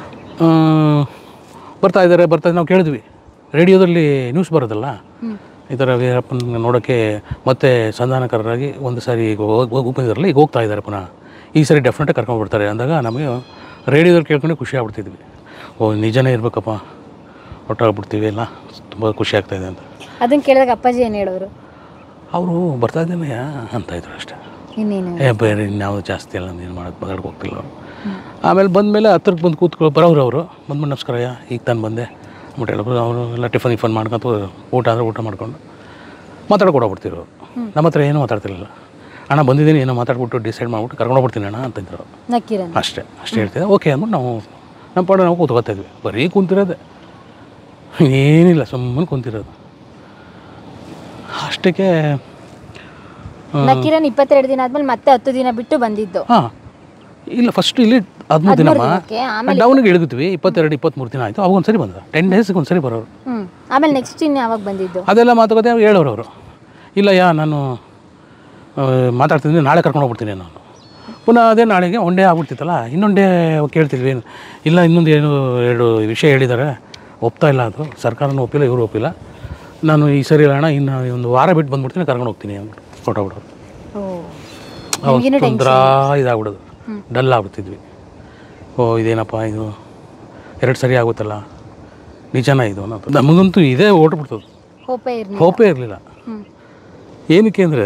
ಬರ್ತಾ ಇದ್ದಾರೆ ಬರ್ತಾ ನಾವು ಕೇಳಿದ್ವಿ ರೇಡಿಯೋದಲ್ಲಿ ನ್ಯೂಸ್ ಬರೋದಲ್ಲ ಹ್ಮ್ ಈ ಥರ ವೀರಪ್ಪನ ನೋಡೋಕ್ಕೆ ಮತ್ತೆ ಸಂಧಾನಕಾರರಾಗಿ ಒಂದು ಸಾರಿ ಈಗ ಹೋಗಿ ಹೋಗಿ ಬಂದಿರಲ್ಲ ಈಗ ಹೋಗ್ತಾ ಇದ್ದಾರೆ ಪುನಃ ಈ ಸರಿ ಡೆಫಿನೆಟಾಗಿ ಕರ್ಕೊಂಡ್ಬಿಡ್ತಾರೆ ಅಂದಾಗ ನಮಗೆ ರೇಡಿಯೋದಲ್ಲಿ ಕೇಳ್ಕೊಂಡು ಖುಷಿ ಆಗ್ಬಿಡ್ತಿದ್ವಿ ಓ ನಿಜನೇ ಇರಬೇಕಪ್ಪ ಹೊಟ್ಟಾಗ್ಬಿಡ್ತೀವಿ ಎಲ್ಲ ತುಂಬ ಖುಷಿ ಆಗ್ತಾಯಿದೆ ಅಂತ ಅದನ್ನ ಕೇಳಿದಾಗ ಅಪ್ಪಾಜಿ ಏನು ಹೇಳೋರು ಅವರು ಬರ್ತಾ ಇದ್ದೇನೆಯಾ ಅಂತ ಇದ್ರು ಅಷ್ಟೇ ಇನ್ನೇನು ಏ ಬೇರೆ ಇನ್ಯಾವುದು ಜಾಸ್ತಿ ಅಲ್ಲ ನೀನು ಮಾಡೋದು ಮಾತಾಡಕ್ಕೆ ಹೋಗ್ತಿಲ್ಲ ಅವ್ರು ಆಮೇಲೆ ಬಂದಮೇಲೆ ಹತ್ರಕ್ಕೆ ಬಂದು ಕೂತ್ಕೊ ಬರೋರು ಅವರು ಬಂದ್ಬಿಟ್ಟು ನಮಸ್ಕಾರಯ್ಯ ಈಗ ತಾನು ಬಂದೆ ಅಂದ್ಬಿಟ್ಟು ಹೇಳಿದ್ರು ಅವರು ಎಲ್ಲ ಟಿಫನ್ ಇಫನ್ ಮಾಡ್ಕೊಂತ ಊಟ ಅಂದರೆ ಊಟ ಮಾಡ್ಕೊಂಡು ಮಾತಾಡಕ್ಕೆ ಕೊಡೋಗ್ಬಿಡ್ತಿರು ಅವರು ನಮ್ಮ ಹತ್ರ ಏನೂ ಮಾತಾಡ್ತಿರಲಿಲ್ಲ ಅಣ್ಣ ಬಂದಿದ್ದೀನಿ ಏನೋ ಮಾತಾಡ್ಬಿಟ್ಟು ಡಿಸೈಡ್ ಮಾಡ್ಬಿಟ್ಟು ಕರ್ಕೊಂಡೋಗ್ಬಿಡ್ತೀನಿ ಅಣ್ಣ ಅಂತಿದ್ರು ಅವ್ರು. ನಕ್ಕಿರನ್ ಅಷ್ಟೇ ಅಷ್ಟೇ ಹೇಳ್ತಿದ್ದೆ ಓಕೆ ಅಂದ್ಬಿಟ್ಟು ನಾವು ನಮ್ಮ ಪಾಡು ನಾವು ಕೂತ್ಕೊತಾ ಇದ್ವಿ ಬರೀ ಕುಂತಿರೋದೆ ಏನಿಲ್ಲ ಸುಮ್ಮನೆ ಕುಂತಿರೋದು ಅಷ್ಟಕ್ಕೆ ನಕ್ಕಿರನ್ ಇಪ್ಪತ್ತೆರಡು ದಿನ ಆದ್ಮೇಲೆ ಮತ್ತೆ ಹತ್ತು ದಿನ ಬಿಟ್ಟು ಬಂದಿದ್ದು ಹಾಂ ಇಲ್ಲ ಫಸ್ಟ್ ಇಲ್ಲಿ ಹದಿಮೂರು ದಿನಮ್ಮ ದಿನಕ್ಕೆ ಆಮೇಲೆ ಡೌನಿಗೆ ಇಳಿದ್ವಿ ಇಪ್ಪತ್ತೆರಡು ಇಪ್ಪತ್ತ್ಮೂರು ದಿನ ಆಯಿತು ಅವಾಗ ಒಂದ್ಸರಿ ಬಂದ ಟೆನ್ ಡೇಸ್ಗೆ ಒಂದ್ಸರಿ ಬರೋರು ಹ್ಮ್ ಆಮೇಲೆ ನೆಕ್ಸ್ಟ್ ಇನ್ನು ಯಾವಾಗ ಬಂದಿದ್ದು ಅದೆಲ್ಲ ಮಾತುಕತೆ ಅವ್ರು ಹೇಳೋರು ಅವರು ಇಲ್ಲ ಯಾ ನಾನು ಆ, ಮಾತಾಡ್ತಿದ್ದೀನಿ ನಾಳೆ ಕರ್ಕೊಂಡು ಹೋಗ್ಬಿಡ್ತೀನಿ ನಾನು ಪುನಃ ಅದೇ ನಾಳೆಗೆ ಒನ್ ಡೇ ಆಗ್ಬಿಡ್ತಿತ್ತಲ್ಲ ಇನ್ನೊಂದು ಡೇ ಕೇಳ್ತಿದ್ವಿ ಏನು ಇಲ್ಲ ಇನ್ನೊಂದು ಏನು ಎರಡು ವಿಷಯ ಹೇಳಿದ್ದಾರೆ ಒಪ್ತಾ ಇಲ್ಲ ಅದು ಸರ್ಕಾರನೂ ಒಪ್ಪಿಲ್ಲ ಇವರು ಒಪ್ಪಿಲ್ಲ ನಾನು ಈ ಸರಿ ಇಲ್ಲ ಅಣ್ಣ ಇನ್ನು ಒಂದು ವಾರ ಬಿಟ್ಟು ಬಂದ್ಬಿಡ್ತೀನಿ ಕರ್ಕೊಂಡು ಹೋಗ್ತೀನಿ ಅಂದ್ಬಿಟ್ಟು ಕೊಟ್ಟೋಗ್ಬಿಡೋರು ಓ ಅವಾಗ ತೊಂದ್ರ ಇದಾಗ್ಬಿಡೋದು ಡಲ್ ಆಗ್ಬಿಡ್ತಿದ್ವಿ ಓ ಇದೇನಪ್ಪ ಇದು ಎರಡು ಸರಿ ಆಗುತ್ತಲ್ಲ ನಿಜನ ಇದು ಅನ್ನೋದು ನಮಗಂತೂ ಇದೇ ಓಟ್ಬಿಡ್ತದೆ ಹೋಪೇ ಇರ್ಲಿ ಹೋಪೇ ಇರಲಿಲ್ಲ ಹ್ಮ್ ಏನಕ್ಕೆ ಅಂದರೆ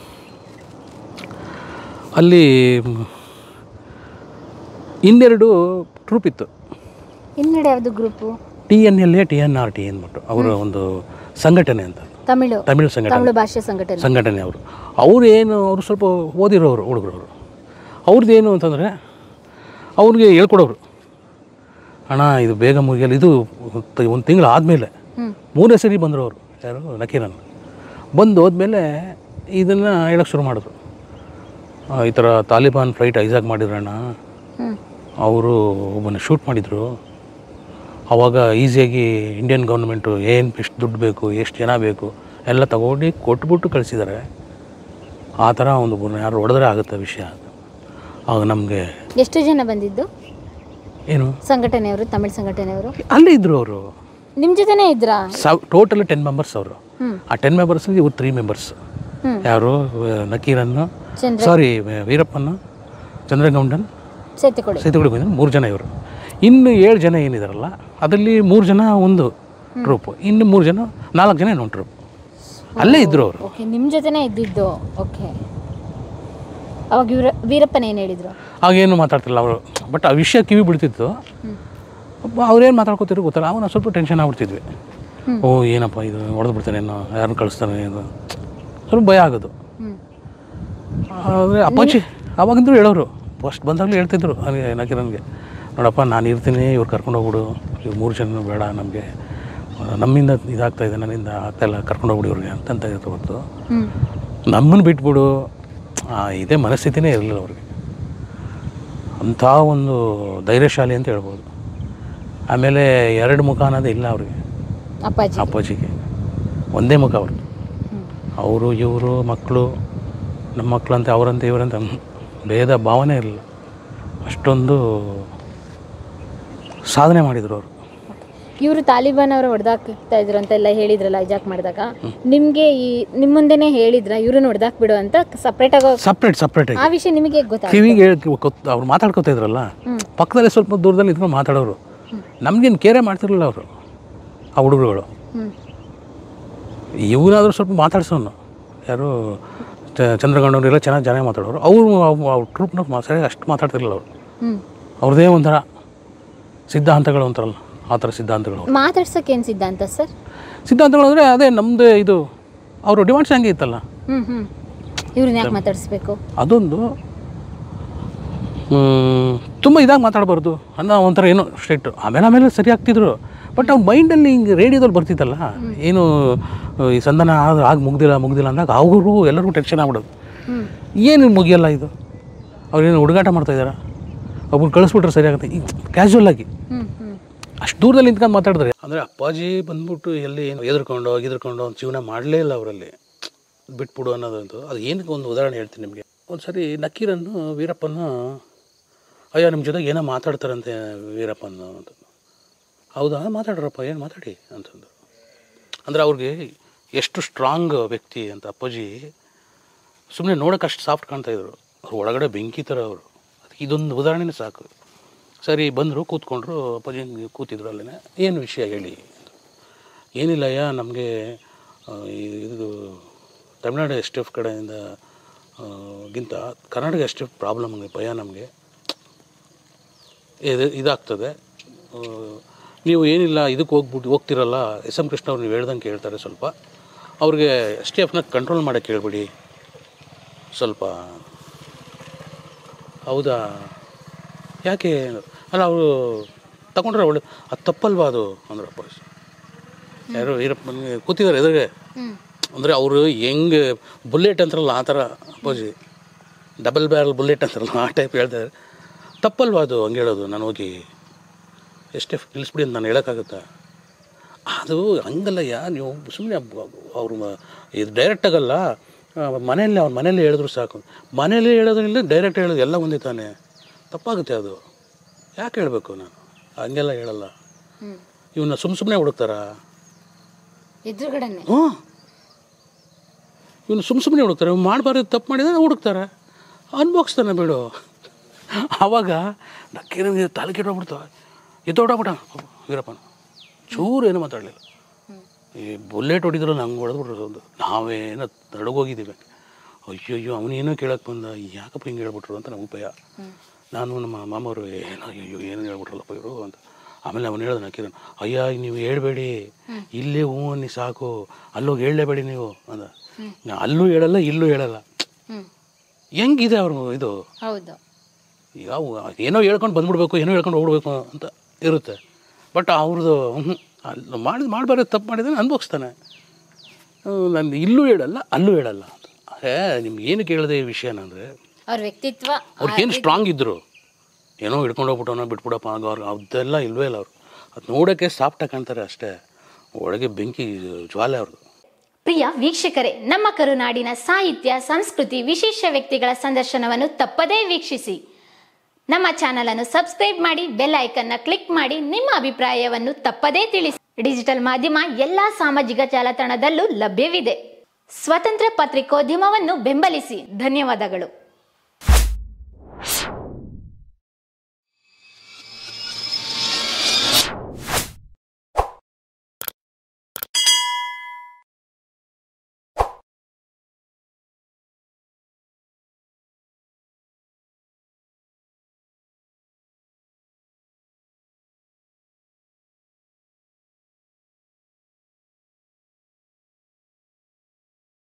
ಅಲ್ಲಿ ಮ್, ಇನ್ನೆರಡು ಟ್ರೂಪ್ ಇತ್ತು ಇನ್ನೆಡೆ ಯಾವ್ದು group T N L A T N R T ಅಂದ್ಬಿಟ್ಟು ಅವರ ಒಂದು ಸಂಘಟನೆ ಅಂತ ತಮಿಳು ತಮಿಳು ಸಂಘಟನೆ ತಮಿಳು ಭಾಷೆ ಸಂಘಟನೆ ಸಂಘಟನೆ ಅವರು ಅವ್ರು ಏನು ಅವರು ಸ್ವಲ್ಪ ಓದಿರೋರು ಹುಡುಗರು ಅವ್ರದ್ದು ಏನು ಅಂತಂದರೆ ಅವ್ರಿಗೆ ಹೇಳ್ಕೊಡೋರು ಅಣ್ಣ ಇದು ಬೇಗ ಮುಗಿಯಲ್ಲ ಇದು ಒಂದು ತಿಂಗಳು ಆದಮೇಲೆ ಹ್ಮ್ ಮೂರನೇ ಸರಿ ಬಂದರು ಅವರು ಯಾರು ನಕೀರನ್ ಬಂದು ಹೋದ್ಮೇಲೆ ಇದನ್ನು ಹೇಳೋಕ್ಕೆ ಶುರು ಮಾಡಿದ್ರು ಆ, ಈ ಥರ ತಾಲಿಬಾನ್ ಫ್ಲೈಟ್ ಐಸಾಕ್ ಮಾಡಿದ್ರಣ್ಣ ಹ್ಮ್ ಅವರು ಒಬ್ಬನ ಶೂಟ್ ಮಾಡಿದರು ಆವಾಗ ಈಸಿಯಾಗಿ ಇಂಡಿಯನ್ ಗೌರ್ಮೆಂಟು ಏನು ಎಷ್ಟು ದುಡ್ಡು ಬೇಕು ಎಷ್ಟು ಜನ ಬೇಕು ಎಲ್ಲ ತಗೊಂಡು ಕೊಟ್ಬಿಟ್ಟು ಕಳಿಸಿದ್ದಾರೆ ಆ ಥರ ಒಂದು ಒಬ್ಬರನ್ನ ಯಾರು ಹೊಡೆದ್ರೆ ಆಗುತ್ತೆ ವಿಷಯ ಆಗ ನಮಗೆ ಎಷ್ಟು ಜನ ಬಂದಿದ್ದು ಏನು ಸಂಘಟನೆಯವರು ತಮಿಳು ಸಂಘಟನೆಯವರು ಅಲ್ಲೇ ಇದ್ದರು ಅವರು ನಿಮ್ ಜೊತೆನೇ ಇದ್ರಾ ಸಾವ್ ಟೋಟಲ್ ಟೆನ್ ಮೆಂಬರ್ಸ್ ಅವರು ಹ್ಮ್ ಆ ಟೆನ್ ಮೆಂಬರ್ಸ್ ಇವ್ರು ತ್ರೀ ಮೆಂಬರ್ಸ್ ಹ್ಮ್ ಯಾರು ನಕೀರನ್ನು ಚಂದ್ರ ಸಾರಿ ವೀರಪ್ಪನ ಚಂದ್ರಗೌಂಡನ್ ಸೇತುಕೊಡಿ ಸೇತುಗುಡಿ ಬಂದ್ರೆ ಮೂರು ಜನ ಇವರು ಇನ್ನು ಏಳು ಜನ ಏನಿದಾರಲ್ಲ ಅದರಲ್ಲಿ ಮೂರು ಜನ ಒಂದು ಟ್ರೂಪು ಇನ್ನು ಮೂರು ಜನ ನಾಲ್ಕು ಜನ ಇನ್ನೊಂದು ಟ್ರೂಪ್ ಅಲ್ಲೇ ಇದ್ದರು ಅವರು ಓಕೆ ನಿಮ್ ಜೊತೆನೇ ಇದ್ದಿದ್ದು ಓಕೆ ಅವಾಗ ಇವ್ರ ವೀರಪ್ಪನ ಏನು ಹೇಳಿದ್ರು ಆಗೇನು ಮಾತಾಡ್ತಿಲ್ಲ ಅವರು ಬಟ್ ಆ ವಿಷಯ ಕಿವಿ ಬಿಡ್ತಿತ್ತು ಅವ್ರೇನು ಮಾತಾಡ್ಕೋತಿರೋ ಗೊತ್ತಲ್ಲ ಅವನು ಸ್ವಲ್ಪ ಟೆನ್ಷನ್ ಆಗ್ಬಿಡ್ತಿದ್ವಿ ಹ್ಮ್. ಓ ಏನಪ್ಪ ಇದು ಹೊಡೆದು ಬಿಡ್ತಾನೇನೋ ಯಾರನ್ನ ಕಳಿಸ್ತಾನೆ ಏನು ಸ್ವಲ್ಪ ಭಯ ಆಗೋದು ಹ್ಮ್ ಆದರೆ ಅಪ್ಪಾಜಿ ಅವಾಗಿಂದ್ರು ಹೇಳೋರು ಫಸ್ಟ್ ಬಂದಾಗಲೂ ಹೇಳ್ತಿದ್ರು ನನಗೆ ನಕಿರನ್ಗೆ ನೋಡಪ್ಪ ನಾನು ಇರ್ತೀನಿ ಇವ್ರು ಕರ್ಕೊಂಡು ಹೋಗ್ಬಿಡು ಇವ್ರು ಮೂರು ಜನ ಬೇಡ ನಮಗೆ ನಮ್ಮಿಂದ ಇದಾಗ್ತಾ ಇದೆ ನನ್ನಿಂದ ಆಗ್ತಾ ಇಲ್ಲ ಕರ್ಕೊಂಡು ಹೋಗ್ಬಿಡಿ ಇವ್ರಿಗೆ ಅಂತಂತ ಇರುತ್ತೆ ಹೊರತು ಹ್ಮ್ ನಮ್ಮನ್ನು ಬಿಟ್ಬಿಡು ಆ, ಇದೇ ಮನಸ್ಥಿತಿನೇ ಇರಲಿಲ್ಲ ಅವ್ರಿಗೆ ಅಂಥ ಒಂದು ಧೈರ್ಯಶಾಲಿ ಅಂತ ಹೇಳ್ಬೋದು ಆಮೇಲೆ ಎರಡು ಮುಖ ಅನ್ನೋದೇ ಇಲ್ಲ ಅವ್ರಿಗೆ ಅಪ್ಪಾಜಿ ಅಪ್ಪಾಜಿಗೆ ಒಂದೇ ಮುಖ ಅವರು ಹ್ಮ್ ಅವರು ಇವರು ಮಕ್ಕಳು ನಮ್ಮ ಮಕ್ಕಳಂತೆ ಅವರಂತೆ ಇವರಂತೆ ಹ್ಮ್, ಭೇದ ಭಾವನೆ ಇರಲಿಲ್ಲ ಅಷ್ಟೊಂದು ಸಾಧನೆ ಮಾಡಿದರು ಅವರು ಇವರು ತಾಲಿಬಾನ್ ಅವರು ಹೊಡೆದಾಕ್ತಾ ಇದ್ರು ಅಂತೆಲ್ಲ ಹೇಳಿದ್ರಲ್ಲ ಹಿಜಾಕ್ ಮಾಡಿದಾಗ ನಿಮ್ಗೆ ಈ ನಿಮ್ಮ ಮುಂದೆನೆ ಹೇಳಿದ್ರ ಇವ್ರನ್ನ ಹೊಡೆದಾಕ್ ಬಿಡು ಅಂತ ಸಪ್ರೇಟ್ ಆಗೋ ಸಪ್ರೇಟ್ ಸಪ್ರೇಟಾಗಿ ಆ ವಿಷಯ ನಿಮಗೆ ಹೇಗೆ ಗೊತ್ತಾಗ ಕಿವಿಗೆ ಹೇಳ್- ಗೊತ್ತು ಅವ್ರು ಮಾತಾಡ್ಕೊತಾ ಇದ್ರಲ್ಲ ಹ್ಮ್. ಪಕ್ಕದಲ್ಲೇ ಸ್ವಲ್ಪ ದೂರದಲ್ಲಿ ಇದ್ಕೊಂಡು ಮಾತಾಡೋರು ನಮಗೇನು ಕೇರೆ ಮಾಡ್ತಿರಲಿಲ್ಲ ಅವರು ಆ ಹುಡುಗರುಗಳು ಹ್ಮ್ ಇವನಾದರೂ ಸ್ವಲ್ಪ ಮಾತಾಡ್ಸೋನು ಯಾರು ಚ- ಚಂದ್ರಗೌಡವ್ರೆಲ್ಲ ಚೆನ್ನಾಗಿ ಚೆನ್ನಾಗಿ ಮಾತಾಡೋರು ಅವರು ಅವ್ರ ಟ್ರೂಪ್ನ ಸರಿಯಾಗಿ ಅಷ್ಟು ಮಾತಾಡ್ತಿರಲಿಲ್ಲ ಅವರು ಹ್ಮ್ ಅವ್ರದ್ದೇ ಒಂಥರ ಸಿದ್ಧಾಂತಗಳು ಅಂತಾರಲ್ಲ ಆ ಥರ ಸಿದ್ಧಾಂತಗಳು ಮಾತಾಡ್ಸಕ್ಕೆ ಏನ್ ಸಿದ್ಧಾಂತ ಸರ್ ಸಿದ್ಧಾಂತಗಳು ಅಂದರೆ ಅದೇ ನಮ್ಮದು ಇದು ಅವರು ಡಿಮಾಂಡ್ಸ್ ಹಂಗೆ ಇತ್ತಲ್ಲ ಹ್ಮ್ ಹ್ಮ್ ಇವ್ರನ್ನ ಯಾಕೆ ಮಾತಾಡಿಸ್ಬೇಕು ಅದೊಂದು ತುಂಬ ಇದಾಗಿ ಮಾತಾಡಬಾರ್ದು ಅನ್ನೋ ಒಂಥರ ಏನೋ ಸ್ಟ್ರಿಕ್ಟು ಆಮೇಲೆ ಆಮೇಲೆ ಸರಿ ಆಗ್ತಿದ್ರು ಬಟ್ ಅವ್ರ ಮೈಂಡಲ್ಲಿ ಹಿಂಗೆ ರೇಡಿಯೋದಲ್ಲಿ ಬರ್ತಿತ್ತಲ್ಲ ಏನು ಆ, ಈ ಸಂಧಾನ ಆಗ ಆಗ ಮುಗ್ದಿಲ್ಲ ಮುಗ್ದಿಲ್ಲ ಅಂದಾಗ ಅವ್ರಿಗೂ ಎಲ್ಲರಿಗೂ ಟೆನ್ಷನ್ ಆಗ್ಬಿಡೋದು ಹ್ಮ್ ಏನು ಮುಗಿಯಲ್ಲ ಇದು ಅವ್ರೇನು ಹುಡುಗಾಟ ಮಾಡ್ತಾ ಇದ್ದಾರಾ ಒಬ್ಬರು ಕಳಿಸ್ಬಿಟ್ರೆ ಸರಿ ಆಗುತ್ತೆ ಈಗ ಕ್ಯಾಶುವಲ್ ಆಗಿ ಹ್ಮ್ ಹ್ಮ್ ಅಷ್ಟು ದೂರದಲ್ಲಿ ನಿಂತ್ಕೊಂಡು ಮಾತಾಡಿದ್ರೆ ಅಂದರೆ ಅಪ್ಪಾಜಿ ಬಂದ್ಬಿಟ್ಟು ಎಲ್ಲಿ ಏನು ಎದುರ್ಕೊಂಡು ಎದುರ್ಕೊಂಡು ಒಂದು ಜೀವನ ಮಾಡಲೇ ಇಲ್ಲ ಅವರಲ್ಲಿ ಬಿಟ್ಬಿಡು ಅನ್ನೋದಂತು ಅದು ಏನಕ್ಕೆ ಒಂದು ಉದಾಹರಣೆ ಹೇಳ್ತೀನಿ ನಿಮಗೆ ಒಂದು ಸರಿ ನಕ್ಕೀರನ್ನು ವೀರಪ್ಪನ ಅಯ್ಯೋ ನಿಮ್ಮ ಜೊತೆಗೆ ಏನೋ ಮಾತಾಡ್ತಾರಂತೆ ವೀರಪ್ಪನ ಅಂತ ಹೌದಾ ಮಾತಾಡ್ರಪ್ಪ ಏನು ಮಾತಾಡಿ ಅಂತಂದು ಅಂದರೆ ಅವ್ರಿಗೆ ಎಷ್ಟು ಸ್ಟ್ರಾಂಗ್ ವ್ಯಕ್ತಿ ಅಂತ ಅಪ್ಪಾಜಿ ಸುಮ್ಮನೆ ನೋಡೋಕೆ ಅಷ್ಟು ಸಾಫ್ಟ್ ಕಾಣ್ತಾ ಇದ್ರು ಅವ್ರು ಒಳಗಡೆ ಬೆಂಕಿ ಥರ ಅವರು ಅದಕ್ಕೆ ಇದೊಂದು ಉದಾಹರಣೆನೇ ಸಾಕು ಸರಿ ಬಂದರು ಕೂತ್ಕೊಂಡ್ರು ಅಪ್ಪಾಜಿ ಹಿಂಗೆ ಕೂತಿದ್ರು ಅಲ್ಲೇ ಏನು ವಿಷಯ ಹೇಳಿ ಏನಿಲ್ಲಯ್ಯ ನಮಗೆ ಇದು ತಮಿಳ್ನಾಡು ಎಸ್ ಟಿ ಎಫ್ ಕಡೆಯಿಂದ ಆ, ಗಿಂತ Karnataka S T F problem ಭಯ ನಮಗೆ ಇದು ಇದಾಗ್ತದೆ ಆ, ನೀವು ಏನಿಲ್ಲ ಇದಕ್ಕೆ ಹೋಗ್ಬಿಟ್ಟು ಹೋಗ್ತಿರಲ್ಲ ಎಸ್ ಎಂ ಕೃಷ್ಣ ಅವ್ರು ನೀವು ಹೇಳ್ದಂಗೆ ಕೇಳ್ತಾರೆ ಸ್ವಲ್ಪ ಅವ್ರಿಗೆ ಎಸ್ ಟಿ ಎಫ್ನ ಕಂಟ್ರೋಲ್ ಮಾಡೋಕ್ಕೆ ಹೇಳ್ಬಿಡಿ ಸ್ವಲ್ಪ ಹೌದಾ ಯಾಕೆ ಅಲ್ಲ ಅವರು ತಗೊಂಡ್ರೆ ಒಳ್ಳೆ ಅದು ತಪ್ಪಲ್ವಾ ಅದು ಅಂದ್ರಪ್ಪ ಯಾರು ವೀರಪ್ಪ ಕೂತಿದ್ದಾರೆ ಎದುರಿಗೆ ಹ್ಮ್ ಅಂದರೆ ಅವರು ಹೆಂಗೆ ಬುಲೆಟ್ ಅಂತಾರಲ್ಲ ಆ ಥರ ಅಪ್ಪಾಜಿ ಡಬಲ್ ಬ್ಯಾರಲ್ ಬುಲೆಟ್ ಅಂತಾರಲ್ಲ ಆ ಟೈಪ್ ಹೇಳ್ತಾರೆ ತಪ್ಪಲ್ವಾ ಅದು ಹಂಗೆ ಹೇಳೋದು ನಾನು ಹೋಗಿ ಎಷ್ಟೇ ನಿಲ್ಲಿಸ್ಬಿಡಿ ಅಂತ ನಾನು ಹೇಳೋಕ್ಕಾಗುತ್ತಾ ಅದು ಹಂಗಲ್ಲಯ್ಯ ನೀವು ಸುಮ್ಮನೆ ಅವರು ಇದು ಡೈರೆಕ್ಟ್ ಆಗಲ್ಲ ಆ, ಮನೆಯಲ್ಲೇ ಅವ್ರ ಮನೇಲಿ ಹೇಳಿದ್ರು ಸಾಕು ಮನೇಲಿ ಹೇಳೋದ್ರಿಂದ ಡೈರೆಕ್ಟ್ ಹೇಳೋದು ಎಲ್ಲ ಒಂದೇ ತಾನೇ ತಪ್ಪಾಗುತ್ತೆ ಅದು ಯಾಕೆ ಹೇಳಬೇಕು ನಾನು ಹಂಗೆಲ್ಲ ಹೇಳಲ್ಲ ಹ್ಮ್ ಇವನ್ನ ಸುಮ್ಮ ಸುಮ್ಮನೆ ಹುಡುಕ್ತಾರಾ ಎದುರುಗಡೆನೆ ಹ್ಞೂ ಇವನು ಸುಮ್ಮ ಸುಮ್ಮನೆ ಹುಡುಕ್ತಾರೆ ಇವ್ನು ಮಾಡಬಾರ್ದು ತಪ್ಪು ಮಾಡಿದ್ರೆ ಹುಡುಕ್ತಾರೆ ಅನ್ಭೋಗಿಸ್ತಾನೆ ಬಿಡು ಆವಾಗ ನಕ್ಕೇನಿಗೆ ತಲೆ ಕೆಟ್ಟೋಗ್ಬಿಡ್ತು ಎದ್ದೋಡಾಗ್ಬಿಟ್ಟ ವೀರಪ್ಪನ ಚೂರು ಏನು ಮಾತಾಡಲಿಲ್ಲ ಈ ಬುಲೆಟ್ ಹೊಡಿದ್ರಲ್ಲ ಹಂಗೆ ಹೊಡೆದ್ಬಿಟ್ರು ಒಂದು ನಾವೇನೋ ನಡಗೋಗಿದ್ದೀವಿ ಅಯ್ಯೋ ಅಯ್ಯೋ ಅವನೇನೋ ಕೇಳಕ್ಕೆ ಬಂದ ಯಾಕಪ್ಪ ಹಿಂಗೆ ಹೇಳ್ಬಿಟ್ರು ಅಂತ ನಮ್ಗೆ ಭಯ ನಾನು ನಮ್ಮ ಮಾಮವರು ಏನೋ ಅಯ್ಯೋ ಏನು ಹೇಳ್ಬಿಟ್ರಲ್ಲಪ್ಪ ಇವರು ಅಂತ ಆಮೇಲೆ ಅವನು ಹೇಳ್ದ ನಕ್ಕಿರನ್ ಅಯ್ಯ ನೀವು ಹೇಳ್ಬೇಡಿ ಇಲ್ಲೇ ಹ್ಞೂ ಅನ್ನಿ ಸಾಕು ಅಲ್ಲೋಗಿ ಹೇಳಲೇಬೇಡಿ ನೀವು ಅಂದ ನಾ ಅಲ್ಲೂ ಹೇಳಲ್ಲ ಇಲ್ಲೂ ಹೇಳಲ್ಲ ಹ್ಮ್ ಹೆಂಗಿದೆ ಅವ್ರು ಇದು ಹೌದು ಈಗ ಅವು ಏನೋ ಹೇಳ್ಕೊಂಡು ಬಂದ್ಬಿಡ್ಬೇಕು ಏನೋ ಹೇಳ್ಕೊಂಡು ಹೋಗ್ಬಿಡ್ಬೇಕು ಅಂತ ಇರುತ್ತೆ ಬಟ್ ಅವ್ರದ್ದು ಹ್ಞೂ ಅಲ್ಲಿ ಮಾಡಿ ಮಾಡಬಾರ್ದು ತಪ್ಪು ಮಾಡಿದ್ರೆ ಅನ್ಭವಿಸ್ತಾನೆ ನಾನು ಇಲ್ಲೂ ಹೇಳಲ್ಲ ಅಲ್ಲೂ ಹೇಳಲ್ಲ ಅಂತ ಅದೇ ನಿಮ್ಗೆ ಏನು ಕೇಳಿದೆ ಈ ವಿಷಯನ ಅಂದರೆ ಅವ್ರ ವ್ಯಕ್ತಿತ್ವ ಅವ್ರಿಗೇನು ಸ್ಟ್ರಾಂಗ್ ಇದ್ದರು ಏನೋ ಹಿಡ್ಕೊಂಡು ಹೋಗ್ಬಿಟ್ಟವನ ಬಿಟ್ಬಿಡಪ್ಪ ಆಗ ಅವ್ರು ಅದೆಲ್ಲ ಇಲ್ವೇ ಇಲ್ಲ ಅವರು ಅದು ನೋಡೋಕ್ಕೆ ಸಾಫ್ಟಾಗಿ ಕಾಣ್ತಾರೆ ಅಷ್ಟೇ ಒಳಗೆ ಬೆಂಕಿ ಜ್ವಾಲೆ ಅವ್ರದ್ದು ಪ್ರಿಯ ವೀಕ್ಷಕರೇ ನಮ್ಮ ಕರುನಾಡಿನ ಸಾಹಿತ್ಯ ಸಂಸ್ಕೃತಿ ವಿಶೇಷ ವ್ಯಕ್ತಿಗಳ ಸಂದರ್ಶನವನ್ನು ತಪ್ಪದೇ ವೀಕ್ಷಿಸಿ ನಮ್ಮ ಚಾನಲ್ ಅನ್ನು ಸಬ್ಸ್ಕ್ರೈಬ್ ಮಾಡಿ ಬೆಲ್ ಐಕನ್ನ ಕ್ಲಿಕ್ ಮಾಡಿ ನಿಮ್ಮ ಅಭಿಪ್ರಾಯವನ್ನು ತಪ್ಪದೇ ತಿಳಿಸಿ ಡಿಜಿಟಲ್ ಮಾಧ್ಯಮ ಎಲ್ಲಾ ಸಾಮಾಜಿಕ ಜಾಲತಾಣದಲ್ಲೂ ಲಭ್ಯವಿದೆ ಸ್ವತಂತ್ರ ಪತ್ರಿಕೋದ್ಯಮವನ್ನು ಬೆಂಬಲಿಸಿ ಧನ್ಯವಾದಗಳು